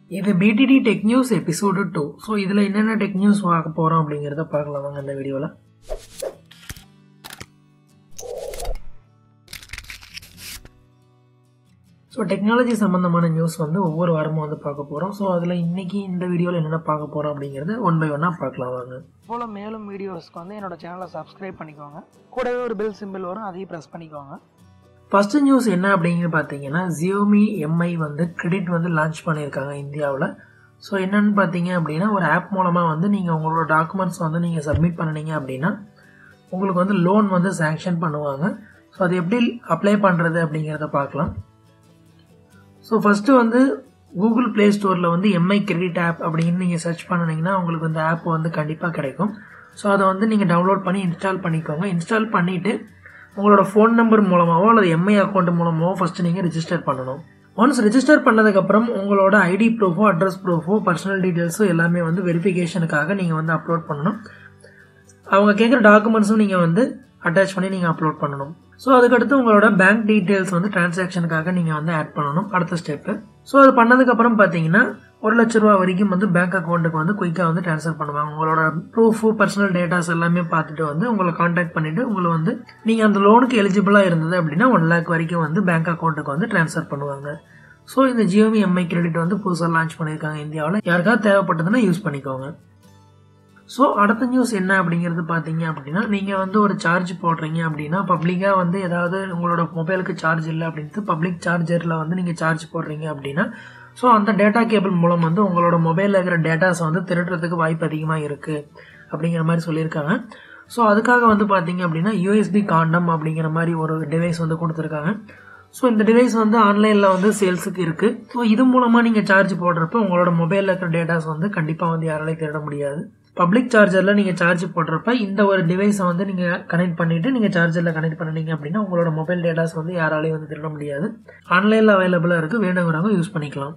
இது PTT tech news episode two so இதில் என்னென்ன டெக் நியூஸ் பார்க்க போகிறோம் அப்படிங்கிறத பார்க்கலாம் வாங்க இந்த வீடியோவில் ஸோ டெக்னாலஜி சம்மந்தமான நியூஸ் வந்து ஒவ்வொரு வாரமும் வந்து பார்க்க போகிறோம் ஸோ அதில் இன்னைக்கு இந்த வீடியோவில் என்னென்ன பார்க்க போகிறோம் அப்படிங்கிறது ஒன் பை ஒன்னாக பார்க்கலாம் வாங்க போல் மேலும் வீடியோஸ்க்கு வந்து என்னோட சேனலை சப்ஸ்கிரைப் பண்ணிக்கோங்க கூடவே ஒரு பெல் சிம்பிள் வரும் அதையும் ப்ரெஸ் பண்ணிக்கோங்க ஃபஸ்ட்டு நியூஸ் என்ன அப்படிங்கிறது பார்த்தீங்கன்னா ஜியோமி எம்ஐ வந்து கிரெடிட் வந்து லான்ச் பண்ணியிருக்காங்க இந்தியாவில் ஸோ என்னென்னு பார்த்தீங்க அப்படின்னா ஒரு ஆப் மூலமாக வந்து நீங்கள் உங்களோட டாக்குமெண்ட்ஸ் வந்து நீங்கள் சப்மிட் பண்ணினீங்க அப்படின்னா உங்களுக்கு வந்து லோன் வந்து சேங்ஷன் பண்ணுவாங்க ஸோ அது எப்படி அப்ளை பண்ணுறது அப்படிங்கிறத பார்க்கலாம் ஸோ ஃபஸ்ட்டு வந்து கூகுள் ப்ளே ஸ்டோரில் வந்து எம்ஐ கிரெடிட் ஆப் அப்படின்னு நீங்கள் சர்ச் பண்ணினீங்கன்னா உங்களுக்கு இந்த ஆப் வந்து கண்டிப்பாக கிடைக்கும் ஸோ அதை வந்து நீங்கள் டவுன்லோட் பண்ணி இன்ஸ்டால் பண்ணிக்கோங்க இன்ஸ்டால் பண்ணிவிட்டு உங்களோட ஃபோன் நம்பர் மூலமாகவோ அல்லது எம்ஐ அக்கௌண்ட் மூலமாகவோ ஃபஸ்ட்டு நீங்கள் ரிஜிஸ்டர் பண்ணணும் ஒன்ஸ் ரிஜிஸ்டர் பண்ணதுக்கப்புறம் உங்களோட ஐடி ப்ரூஃபோ அட்ரஸ் ப்ரூஃபோ பர்சனல் டீட்டெயில்ஸோ எல்லாமே வந்து வெரிஃபிகேஷனுக்காக நீங்கள் வந்து அப்லோட் பண்ணணும் அவங்க கேட்குற டாக்குமெண்ட்ஸும் நீங்கள் வந்து அட்டாச் பண்ணி நீங்கள் அப்லோட் பண்ணணும் ஸோ அதுக்கடுத்து உங்களோட பேங்க் டீட்டெயில்ஸ் வந்து டிரான்சாக்ஷனுக்காக நீங்கள் வந்து ஆட் பண்ணணும் அடுத்த ஸ்டெப்பு ஸோ அது பண்ணதுக்கப்புறம் பார்த்தீங்கன்னா ஒரு லட்ச ரூபா வரைக்கும் வந்து பேங்க் அக்கௌண்ட்டுக்கு வந்து குயிக்காக வந்து ட்ரான்ஸ்ஃபர் பண்ணுவாங்க உங்களோட ப்ரூஃபு பர்சனல் டேட்டாஸ் எல்லாமே பார்த்துட்டு வந்து உங்களை காண்டாக்ட் பண்ணிவிட்டு உங்களை வந்து நீங்கள் அந்த லோனுக்கு எலிஜிபிளாக இருந்தது அப்படின்னா ஒன் லேக் வரைக்கும் வந்து பேங்க் அக்கௌண்ட்டுக்கு வந்து ட்ரான்ஸ்ஃபர் பண்ணுவாங்க ஸோ இந்த ஜியோமி எம்ஐ கிரெடிட் வந்து புதுசாக லான்ச் பண்ணியிருக்காங்க இந்தியாவில் யாருக்காவது தேவைப்பட்டதுன்னா யூஸ் பண்ணிக்கோங்க ஸோ அடுத்த நியூஸ் என்ன அப்படிங்கிறது பார்த்தீங்க அப்படின்னா நீங்கள் வந்து ஒரு சார்ஜ் போடுறீங்க அப்படின்னா பப்ளிக்காக வந்து ஏதாவது உங்களோட மொபைலுக்கு சார்ஜ் இல்லை அப்படின்ட்டு பப்ளிக் சார்ஜரில் வந்து நீங்கள் சார்ஜ் போடுறீங்க அப்படின்னா ஸோ அந்த டேட்டா கேபிள் மூலம் வந்து உங்களோட மொபைலில் இருக்கிற டேட்டாஸ் வந்து திருடுறதுக்கு வாய்ப்பு அதிகமாக இருக்குது அப்படிங்கிற மாதிரி சொல்லியிருக்காங்க ஸோ அதுக்காக வந்து பார்த்தீங்க அப்படின்னா யூஎஸ்பி காண்டம் அப்படிங்கிற மாதிரி ஒரு டிவைஸ் வந்து கொடுத்துருக்காங்க ஸோ இந்த டிவைஸ் வந்து ஆன்லைனில் வந்து சேல்ஸுக்கு இருக்குது ஸோ இது மூலமாக நீங்கள் சார்ஜ் போடுறப்ப உங்களோட மொபைலில் இருக்கிற டேட்டாஸ் வந்து கண்டிப்பாக வந்து யாராலையும் திருட முடியாது பப்ளிக் சார்ஜரில் நீங்கள் சார்ஜ் போடுறப்ப இந்த ஒரு டிவைஸை வந்து நீங்கள் கனெக்ட் பண்ணிவிட்டு நீங்கள் சார்ஜரில் கனெக்ட் பண்ணினீங்க அப்படின்னா உங்களோட மொபைல் டேட்டாஸ் வந்து யாராலையும் வந்து திருட முடியாது ஆன்லைனில் அவைலபிளாக இருக்குது வேணுங்கிறவங்க யூஸ் பண்ணிக்கலாம்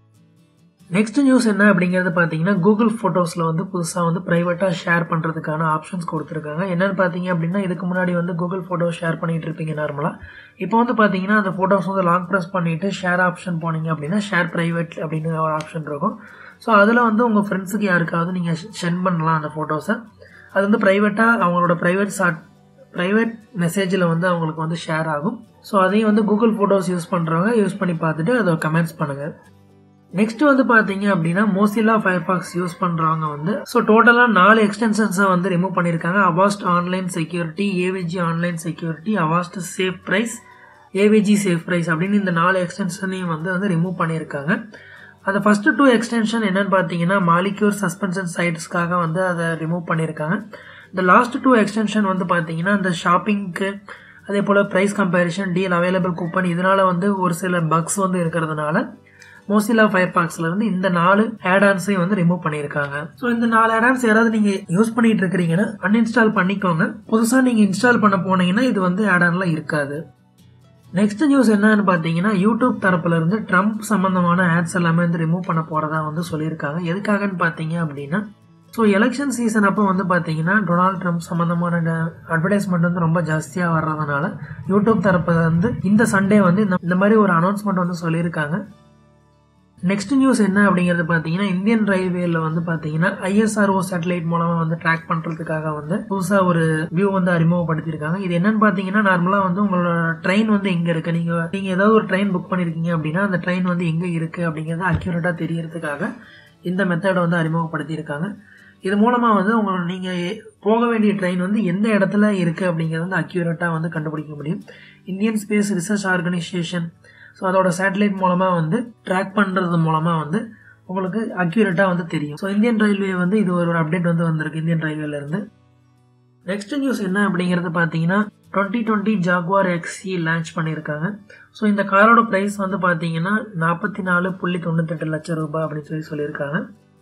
நெக்ஸ்ட் நியூஸ் என்ன அப்படிங்கிறது பார்த்தீங்கன்னா கூகுள் ஃபோட்டோஸில் வந்து புதுசாக வந்து ப்ரைவேட்டாக ஷேர் பண்ணுறதுக்கான ஆப்ஷன்ஸ் கொடுத்துருக்காங்க என்னென்னு பார்த்தீங்க அப்படின்னா இதுக்கு முன்னாடி வந்து கூகுள் ஃபோட்டோ ஷேர் பண்ணிட்டு இருப்பீங்க நார்மலாக இப்போ வந்து பார்த்தீங்கன்னா அந்த ஃபோட்டோஸ் வந்து லாங் ப்ரெஸ் பண்ணிவிட்டு ஷேர் ஆப்ஷன் போனீங்க அப்படின்னா ஷேர் ப்ரைவேட் அப்படின்னு ஒரு ஆப்ஷன் இருக்கும் ஸோ அதில் வந்து உங்கள் ஃப்ரெண்ட்ஸுக்கு யாருக்காவது நீங்கள் சென்ட் பண்ணலாம் அந்த ஃபோட்டோஸை அது வந்து ப்ரைவேட்டாக அவங்களோட ப்ரைவேட் ஷார்ட் ப்ரைவேட் மெசேஜில் வந்து அவங்களுக்கு வந்து ஷேர் ஆகும் ஸோ அதையும் வந்து கூகுள் ஃபோட்டோஸ் யூஸ் பண்ணுறவங்க யூஸ் பண்ணி பார்த்துட்டு அதை கமெண்ட்ஸ் பண்ணுங்கள் நெக்ஸ்ட் வந்து பார்த்தீங்க அப்படின்னா மோசிலா ஃபயர்பாக்ஸ் யூஸ் பண்ணுறவங்க வந்து ஸோ டோட்டலாக நாலு எக்ஸ்டென்ஷன்ஸை வந்து ரிமூவ் பண்ணியிருக்காங்க Avast online security AVG online security Avast safe price AVG safe price அப்படின்னு இந்த நாலு எக்ஸ்டென்ஷனையும் வந்து வந்து ரிமூவ் பண்ணியிருக்காங்க அந்த ஃபஸ்ட்டு டூ எக்ஸ்டென்ஷன் என்னன்னு பார்த்தீங்கன்னா மாலிக்யூர் சஸ்பென்ஷன் சைட்ஸ்க்காக வந்து அதை ரிமூவ் பண்ணியிருக்காங்க இந்த லாஸ்ட் டூ எக்ஸ்டென்ஷன் வந்து பார்த்தீங்கன்னா இந்த ஷாப்பிங்க்கு அதே போல் price comparison deal available coupon இதனால வந்து ஒரு சில பக்ஸ் வந்து இருக்கிறதுனால மோசிலா ஃபயர் பாக்ஸ்ல இருந்து இந்த நாலு ஆடான்ஸையும் வந்து ரிமூவ் பண்ணியிருக்காங்க ஸோ இந்த நாலு ஆடான்ஸ் யாராவது நீங்க யூஸ் பண்ணிட்டு இருக்கிறீங்கன்னா அன்இன்ஸ்டால் பண்ணிக்கோங்க புதுசாக நீங்க இன்ஸ்டால் பண்ண போனீங்கன்னா இது வந்து ஆடான்ல இருக்காது நெக்ஸ்ட் நியூஸ் என்னன்னு பார்த்தீங்கன்னா யூடியூப் தரப்புல இருந்து ட்ரம்ப் சம்பந்தமான ஆட்ஸ் எல்லாமே வந்து ரிமூவ் பண்ண போறதா வந்து சொல்லியிருக்காங்க எதுக்காகன்னு பார்த்தீங்க அப்படின்னா ஸோ எலெக்ஷன் சீசன் அப்போ வந்து பார்த்தீங்கன்னா டொனால்ட் ட்ரம்ப் சம்மந்தமான அட்வர்டைஸ்மெண்ட் வந்து ரொம்ப ஜாஸ்தியாக வர்றதுனால யூடியூப் தரப்புல வந்து இந்த சண்டே வந்து இந்த மாதிரி ஒரு அனௌன்ஸ்மெண்ட் வந்து சொல்லியிருக்காங்க நெக்ஸ்ட் நியூஸ் என்ன அப்படிங்கிறது பார்த்தீங்கன்னா இந்தியன் ரயில்வேல வந்து பார்த்தீங்கன்னா ஐஎஸ்ஆர்ஓ சேட்டலைட் மூலமா வந்து ட்ராக் பண்றதுக்காக வந்து புதுசா ஒரு வியூ வந்து அறிமுகப்படுத்தியிருக்காங்க இது என்னன்னு பார்த்தீங்கன்னா நார்மலா வந்து உங்களோட ட்ரெயின் வந்து எங்க இருக்கு நீங்க நீங்க ஏதாவது ஒரு ட்ரெயின் புக் பண்ணிருக்கீங்க அப்படின்னா அந்த ட்ரெயின் வந்து எங்க இருக்கு அப்படிங்கறது அக்யூரேட்டா தெரியறதுக்காக இந்த மெத்தடை வந்து அறிமுகப்படுத்தியிருக்காங்க இது மூலமா வந்து உங்களோட நீங்க போக வேண்டிய ட்ரெயின் வந்து எந்த இடத்துல இருக்கு அப்படிங்கறது வந்து அக்யூரேட்டா வந்து கண்டுபிடிக்க முடியும் Indian space research organisation so அதோட சேட்டலைட் மூலமாக வந்து ட்ராக் பண்ணுறது மூலமாக வந்து உங்களுக்கு அக்யூரேட்டாக வந்து தெரியும் ஸோ இந்தியன் ரயில்வே வந்து இது ஒரு அப்டேட் வந்து வந்திருக்கு இந்தியன் ரயில்வேலேருந்து நெக்ஸ்ட் நியூஸ் என்ன அப்படிங்கிறது பார்த்தீங்கன்னா twenty twenty Jaguar XE launch பண்ணியிருக்காங்க ஸோ இந்த காரோட ப்ரைஸ் வந்து பார்த்தீங்கன்னா நாற்பத்தி நாலு புள்ளி தொண்ணூத்தெட்டு லட்சம் ரூபாய் அப்படின்னு சொல்லி சொல்லியிருக்காங்க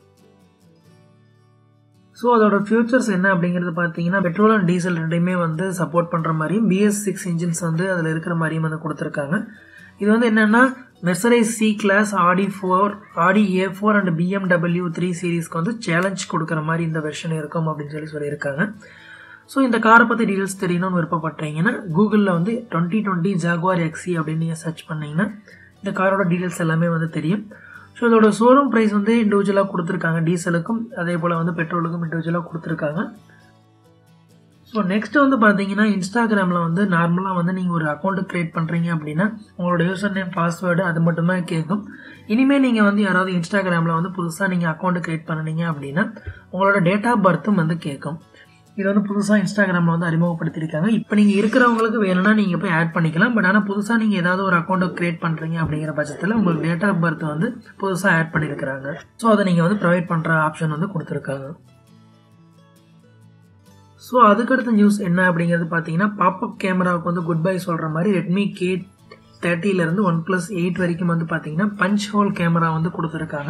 ஸோ அதோட ஃபியூச்சர்ஸ் என்ன அப்படிங்கிறது பார்த்தீங்கன்னா பெட்ரோல் அண்ட் டீசல் ரெண்டையுமே வந்து சப்போர்ட் பண்ணுற மாதிரியும் பிஎஸ் சிக்ஸ் இன்ஜின்ஸ் வந்து அதில் இருக்கிற மாதிரியும் வந்து கொடுத்துருக்காங்க இது வந்து என்னன்னா Mercedes C class Audi four Audi A four and BMW three சீரீஸ்க்கு வந்து சேலஞ்ச் கொடுக்குற மாதிரி இந்த வெர்ஷன் இருக்கும் அப்படின்னு சொல்லி சொல்லியிருக்காங்க ஸோ இந்த காரை பற்றி டீட்டெயில்ஸ் தெரியணும்னு விருப்பப்பட்டீங்கன்னா கூகுளில் வந்து டுவெண்ட்டி டுவெண்ட்டி ஜாகுவார் எக்ஸி அப்படின்னு நீங்கள் சர்ச் பண்ணீங்கன்னா இந்த காரோட டீட்டெயில்ஸ் எல்லாமே வந்து தெரியும் ஸோ இதோட ஷோரூம் ப்ரைஸ் வந்து இண்டிவிஜுவலாக கொடுத்துருக்காங்க டீசலுக்கும் அதே போல் வந்து பெட்ரோலுக்கும் இண்டிவிஜுவலாக கொடுத்துருக்காங்க ஸோ நெக்ஸ்ட் வந்து பார்த்தீங்கன்னா இன்ஸ்டாகிராமில் வந்து நார்மலாக வந்து நீங்கள் ஒரு அக்கௌண்ட் க்ரியேட் பண்ணுறீங்க அப்படின்னா உங்களோட யூசர் நேம் பாஸ்வேர்டு அது மட்டும்தான் கேட்கும் இனிமேல் நீங்கள் வந்து யாராவது இன்ஸ்டாகிராமில் வந்து புதுசாக நீங்கள் அக்கௌண்ட் க்ரியேட் பண்ணீங்க அப்படின்னா உங்களோட டேட் ஆஃப் பர்த்தும் வந்து கேட்கும் இது வந்து புதுசாக இன்ஸ்டாகிராமில் வந்து அறிமுகப்படுத்தியிருக்காங்க இப்போ நீங்கள் இருக்கிறவங்களுக்கு வேணும்னா நீங்கள் போய் ஆட் பண்ணிக்கலாம் பட் ஆனால் புதுசாக நீங்கள் ஏதாவது ஒரு அக்கௌண்ட்டை க்ரியேட் பண்ணுறீங்க அப்படிங்கிற பட்சத்தில் உங்களுக்கு டேட் ஆஃப் பர்த் வந்து புதுசாக ஆட் பண்ணியிருக்கிறாங்க ஸோ அதை நீங்கள் வந்து ப்ரொவைட் பண்ணுற ஆப்ஷன் வந்து கொடுத்துருக்காங்க ஸோ அதுக்கடுத்த நியூஸ் என்ன அப்படிங்கிறது பார்த்தீங்கன்னா பாப்அப் கேமராவுக்கு வந்து குட் பை சொல்கிற மாதிரி ரெட்மி கே தேர்ட்டிலேருந்து ஒன் ப்ளஸ் எயிட் வரைக்கும் வந்து பார்த்தீங்கன்னா பஞ்ச் ஹோல் கேமரா வந்து கொடுத்துருக்காங்க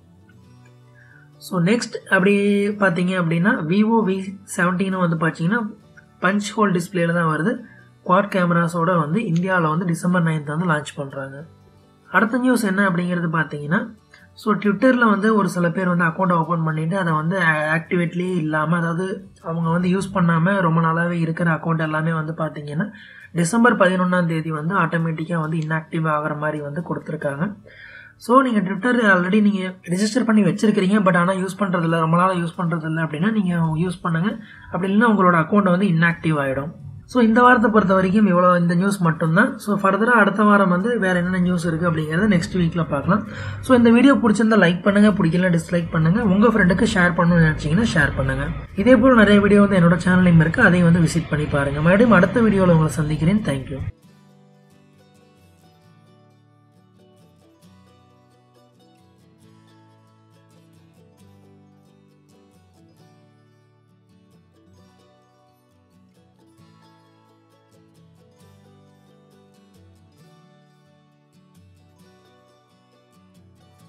ஸோ நெக்ஸ்ட் அப்படி பார்த்தீங்க அப்படின்னா விவோ வி செவன்டீனும் வந்து பார்த்தீங்கன்னா பஞ்ச் ஹோல் டிஸ்பிளேல தான் வருது குவாட் கேமராஸோட வந்து இந்தியாவில் வந்து டிசம்பர் நைன்த் வந்து லான்ச் பண்ணுறாங்க அடுத்த நியூஸ் என்ன அப்படிங்கிறது பார்த்தீங்கன்னா ஸோ ட்விட்டரில் வந்து ஒரு சில பேர் வந்து அக்கௌண்ட் ஓப்பன் பண்ணிவிட்டு அதை வந்து ஆக்டிவேட்லேயே இல்லாமல் அதாவது அவங்க வந்து யூஸ் பண்ணாமல் ரொம்ப நாளாகவே இருக்கிற அக்கௌண்ட் எல்லாமே வந்து பார்த்தீங்கன்னா டிசம்பர் பதினொன்றாம் தேதி வந்து ஆட்டோமேட்டிக்காக வந்து இன்ஆக்டிவ் ஆகிற மாதிரி வந்து கொடுத்துருக்காங்க ஸோ நீங்கள் ட்விட்டர் ஆல்ரெடி நீங்கள் ரிஜிஸ்டர் பண்ணி வச்சிருக்கிறீங்க பட் ஆனால் யூஸ் பண்ணுறதில்ல ரொம்ப நாளாக யூஸ் பண்ணுறதில்ல அப்படின்னா நீங்கள் யூஸ் பண்ணுங்கள் அப்படி இல்லைன்னா உங்களோட அக்கௌண்ட் வந்து இன்ஆக்டிவ் ஆகிடும் ஸோ இந்த வாரத்தை பொறுத்த வரைக்கும் இவ்வளோ இந்த நியூஸ் மட்டும்தான் ஸோ ஃபர்தராக அடுத்த வாரம் வந்து வேறு என்னென்ன நியூஸ் இருக்குது அப்படிங்கிறத நெக்ஸ்ட் வீக்கில் பார்க்கலாம் ஸோ இந்த வீடியோ பிடிச்சிருந்தா லைக் பண்ணுங்கள் பிடிக்கல டிஸ்லைக் பண்ணுங்கள் உங்கள் ஃப்ரெண்டுக்கு ஷேர் பண்ணணும்னு நினச்சிங்கன்னா ஷேர் பண்ணுங்கள் இதே போல் நிறைய வீடியோ வந்து என்னோட சேனலையும் இருக்குது அதையும் வந்து விசிட் பண்ணி பாருங்கள் மறுபடியும் அடுத்த வீடியோவில் உங்களை சந்திக்கிறேன் தேங்க்யூ